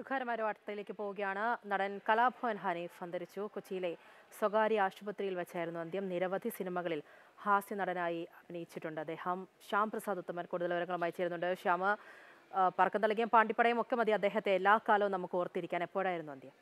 ദുഃഖകരമായ ഒരു വാർത്തയിലേക്ക് പോവുകയാണ് നടൻ കലാഭവൻ ഹനീഫ് അന്തരിച്ചു കൊച്ചിയിലെ സ്വകാര്യ ആശുപത്രിയിൽ വെച്ചായിരുന്നു അന്ത്യം നിരവധി സിനിമകളിൽ ഹാസ്യ നടനായി അഭിനയിച്ചിട്ടുണ്ട് അദ്ദേഹം ശ്യാം പ്രസാദ് ഉത്തമൻ കൂടുതൽ വിവരങ്ങളുമായി ചേരുന്നുണ്ട് ശ്യാമ ആ, പറക്കന്തളികയും പാണ്ടിപ്പടയും ഒക്കെ മതി അദ്ദേഹത്തെ എല്ലാ കാലവും നമുക്ക് ഓർത്തിരിക്കാൻ എപ്പോഴായിരുന്നു അന്ത്യം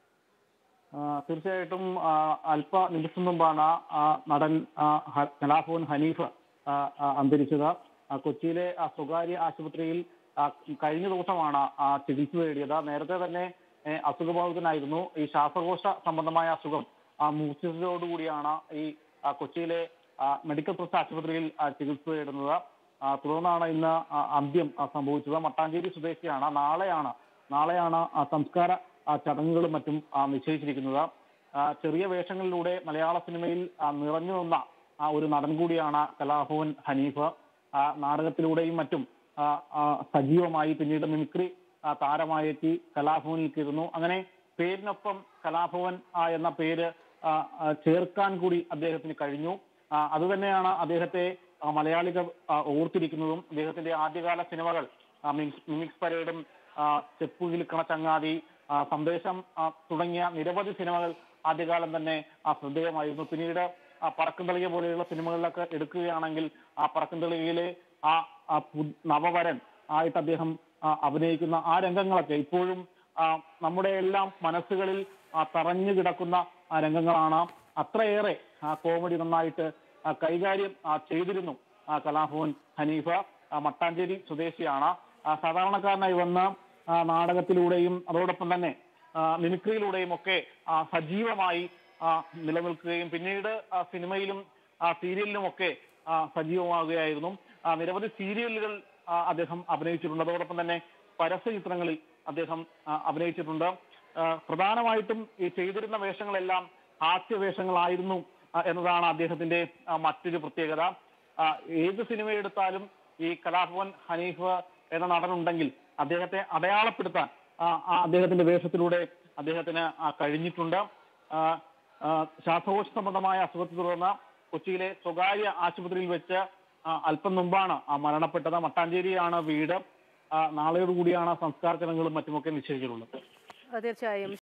ആ, തീർച്ചയായിട്ടും ആ, അല്പ നിമിഷം മുമ്പാണ് ആ നടൻ ആ, ഹ- കലാഭവൻ ഹനീഫ് ആ, ആ, അന്തരിച്ചത് ആ, കൊച്ചിയിലെ ആ സ്വകാര്യ ആശുപത്രിയിൽ ആ, കഴിഞ്ഞ ദിവസമാണ് ആ ചികിത്സ തേടിയത് നേരത്തെ തന്നെ ഏ, അസുഖബാധിതനായിരുന്നു ഈ ശ്വാസകോശ സംബന്ധമായ അസുഖം ആ മൂർച്ഛിച്ചതോടുകൂടിയാണ് ഈ ആ, കൊച്ചിയിലെ ആ, മെഡിക്കൽ ട്രസ്റ്റ് ആശുപത്രിയിൽ ആ, ചികിത്സ തേടുന്നത് ആ, തുടർന്നാണ് ഇന്ന് ആ, അന്ത്യം ആ, സംഭവിച്ചത് മട്ടാഞ്ചേരി സ്വദേശിയാണ് നാളെയാണ് നാളെയാണ് ആ, സംസ്കാര ആ, ചടങ്ങുകളും മറ്റും ആ, നിശ്ചയിച്ചിരിക്കുന്നത് ആ, ചെറിയ വേഷങ്ങളിലൂടെ മലയാള സിനിമയിൽ ആ, നിറഞ്ഞു നിന്ന ആ, ഒരു നടൻ കൂടിയാണ് കലാഭവൻ ഹനീഫ് ആ, നാടകത്തിലൂടെയും മറ്റും ആ, ആ, സജീവമായി പിന്നീട് മിമിക്രി ആ, താരമായെത്തി കലാഭവനിൽ കയറുന്നു അങ്ങനെ പേരിനൊപ്പം കലാഭവൻ ആ, എന്ന പേര് ആ, ആ, ചേർക്കാൻ കൂടി അദ്ദേഹത്തിന് കഴിഞ്ഞു ആ, അതുതന്നെയാണ് അദ്ദേഹത്തെ ആ, മലയാളികൾ ആ, ഓർത്തിരിക്കുന്നതും അദ്ദേഹത്തിന്റെ ആദ്യകാല സിനിമകൾ ആ, മിമിക്സ് മിമിക്സ് പരേഡും ആ, ചെപ്പു കിലുക്കണ ചങ്ങാതി ആ, സന്ദേശം ആ, തുടങ്ങിയ നിരവധി സിനിമകൾ ആദ്യകാലം തന്നെ ആ, ശ്രദ്ധേയമായിരുന്നു പിന്നീട് ആ പറക്കുംതളിക പോലെയുള്ള സിനിമകളിലൊക്കെ എടുക്കുകയാണെങ്കിൽ ആ പറക്കുംതളികയിലെ ആ ആ പു- നവവരൻ ആയിട്ട് അദ്ദേഹം ആ, അഭിനയിക്കുന്ന ആ രംഗങ്ങളൊക്കെ ഇപ്പോഴും ആ, നമ്മുടെ എല്ലാം മനസ്സുകളിൽ ആ, തറഞ്ഞു കിടക്കുന്ന ആ രംഗങ്ങളാണ് അത്രയേറെ ആ കോമഡി നന്നായിട്ട് ആ, കൈകാര്യം ആ, ചെയ്തിരുന്നു ആ, കലാഭവൻ ഹനീഫ് ആ, മട്ടാഞ്ചേരി സ്വദേശിയാണ് ആ, സാധാരണക്കാരനായി വന്ന ആ, നാടകത്തിലൂടെയും അതോടൊപ്പം തന്നെ ആ, മിമിക്രിയിലൂടെയും ഒക്കെ ആ, സജീവമായി ആ, നിലനിൽക്കുകയും പിന്നീട് ആ, സിനിമയിലും ആ, സീരിയലിലും ഒക്കെ ആ, സജീവമാകുകയായിരുന്നു ആ, നിരവധി സീരിയലുകൾ ആ, അദ്ദേഹം അഭിനയിച്ചിട്ടുണ്ട് അതോടൊപ്പം തന്നെ പരസ്യ ചിത്രങ്ങളിൽ അദ്ദേഹം ആ, അഭിനയിച്ചിട്ടുണ്ട് ആ, പ്രധാനമായിട്ടും ഈ ചെയ്തിരുന്ന വേഷങ്ങളെല്ലാം ഹാസ്യ വേഷങ്ങളായിരുന്നു ആ, എന്നതാണ് അദ്ദേഹത്തിന്റെ ആ, മറ്റൊരു പ്രത്യേകത ആ, ഏത് സിനിമ എടുത്താലും ഈ കലാഭവൻ ഹനീഫ് എന്ന നടനുണ്ടെങ്കിൽ അദ്ദേഹത്തെ അടയാളപ്പെടുത്താൻ ആ, ആ അദ്ദേഹത്തിന്റെ വേഷത്തിലൂടെ അദ്ദേഹത്തിന് ആ, കഴിഞ്ഞിട്ടുണ്ട് ആ, ആ, ശ്വാസകോശ സംബന്ധമായ അസുഖത്തെ തുടർന്ന് കൊച്ചിയിലെ സ്വകാര്യ ആശുപത്രിയിൽ വെച്ച് ആ, അല്പം മുമ്പാണ് ആ, മരണപ്പെട്ടത് മട്ടാഞ്ചേരിയാണ് വീട് ആ, നാളെയോടുകൂടിയാണ് സംസ്കാര ചടങ്ങുകളും മറ്റുമൊക്കെ നിശ്ചയിച്ചിട്ടുള്ളത് തീർച്ചയായും